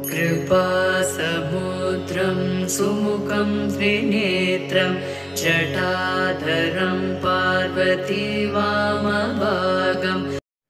कृपासमुद्रं सुमुखं त्रिनेत्रं जटाधरं पार्वती वामभागम्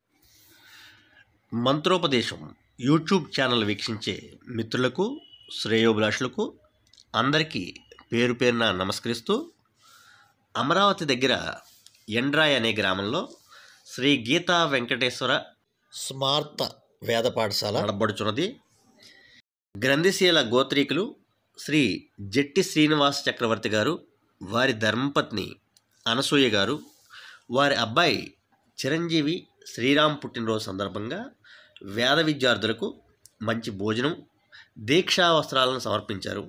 మంత్రోపదేశం YouTube channel వీక్షించే మిత్రులకు శ్రేయోభిలాషులకు అందరికీ పేరు పేరున నమస్కరిస్తూ అమరావతి దగ్గర ఎండ్రాయ్ అనే గ్రామంలో శ్రీ గీతా వెంకటేశ్వర స్మార్త వేద పాఠశాల నడబడుచున్నది గ్రంథిశీల గోత్రీకులు శ్రీ జట్టి శ్రీనివాస్ చక్రవర్తి గారు వారి ధర్మపత్ని అనసూయ గారు వారి అబ్బాయి చిరంజీవి శ్రీరామ్ పుట్టినరోజు సందర్భంగా వేద విద్యార్థులకు మంచి భోజనం దీక్షా వస్త్రాలను సమర్పించారు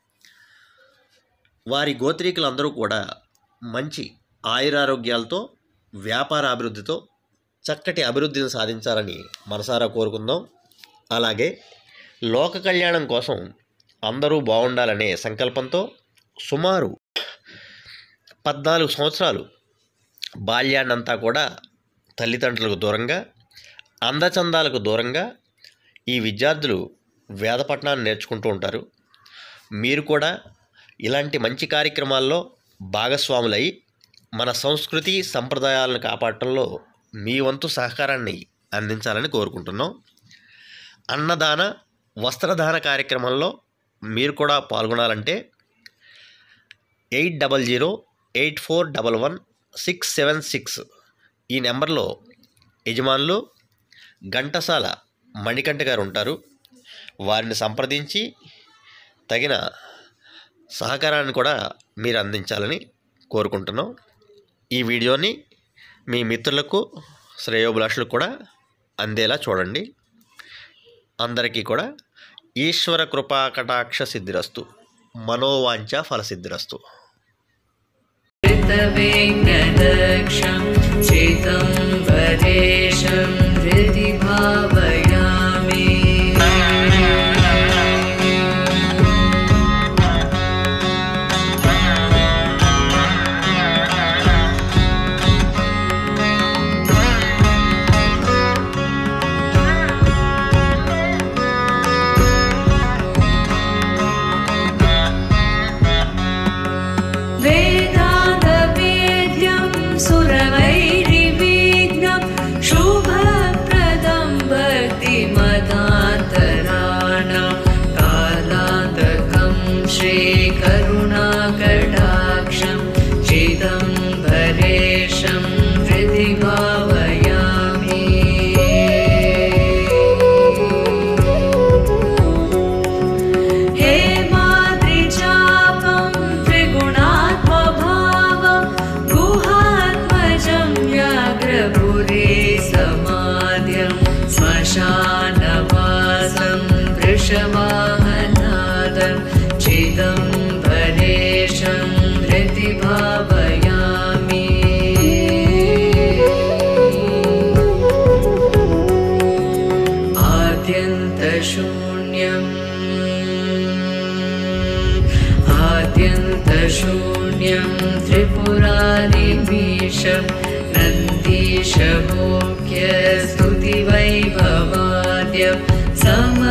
వారి గోత్రీకులందరూ కూడా మంచి ఆయురారోగ్యాలతో వ్యాపార అభివృద్ధితో చక్కటి అభివృద్ధిని సాధించాలని మనసారా కోరుకుందాం అలాగే లోక కళ్యాణం కోసం అందరూ బాగుండాలనే సంకల్పంతో సుమారు పద్నాలుగు సంవత్సరాలు బాల్యాన్నంతా కూడా తల్లిదండ్రులకు దూరంగా అందచందాలకు దూరంగా ఈ విద్యార్థులు వేద పఠనాన్ని నేర్చుకుంటూ ఉంటారు మీరు కూడా ఇలాంటి మంచి కార్యక్రమాల్లో భాగస్వాములై మన సంస్కృతి సంప్రదాయాలను కాపాడటంలో మీ వంతు సహకారాన్ని అందించాలని కోరుకుంటున్నాం అన్నదాన వస్త్రదాన కార్యక్రమంలో మీరు కూడా పాల్గొనాలంటే eight double zero eight four double one six seven six ఈ నెంబర్లో యజమానులు ఘంటసాల మణికంఠ గారు ఉంటారు వారిని సంప్రదించి తగిన సహకారాన్ని కూడా మీరు అందించాలని కోరుకుంటున్నాం ఈ వీడియోని మీ మిత్రులకు శ్రేయోభిలాషులకు కూడా అందేలా చూడండి అందరికీ కూడా ఈశ్వర కృపా కటాక్ష సిద్ధిరస్తు మనోవాంఛ ఫలసిద్ధిరస్తు कृतवेङ्कटक्षं चितं वरेशं हृदि भावयामि वेदान्तवेद्यं सुरवैरिविघ्नं शुभप्रदं भक्तिमतान्तराणां कालान्तकं श्रीकरुणाकटाक्षं चिदम्बरेशं हृदि भावयामि हे मातृचापं त्रिगुणात्मभावं गुहात्मजं व्याघ्रपुरे समाद्यं श्मशानवासं वृषवाहनादं चिदम्बरेशं हृदि भावयामि आद्यन्तशून्यम् आद्यन्तशून्यं त्रिपुरारिमीशं नन्दीशभोग्यस्तुतिवैभवाद्यं सम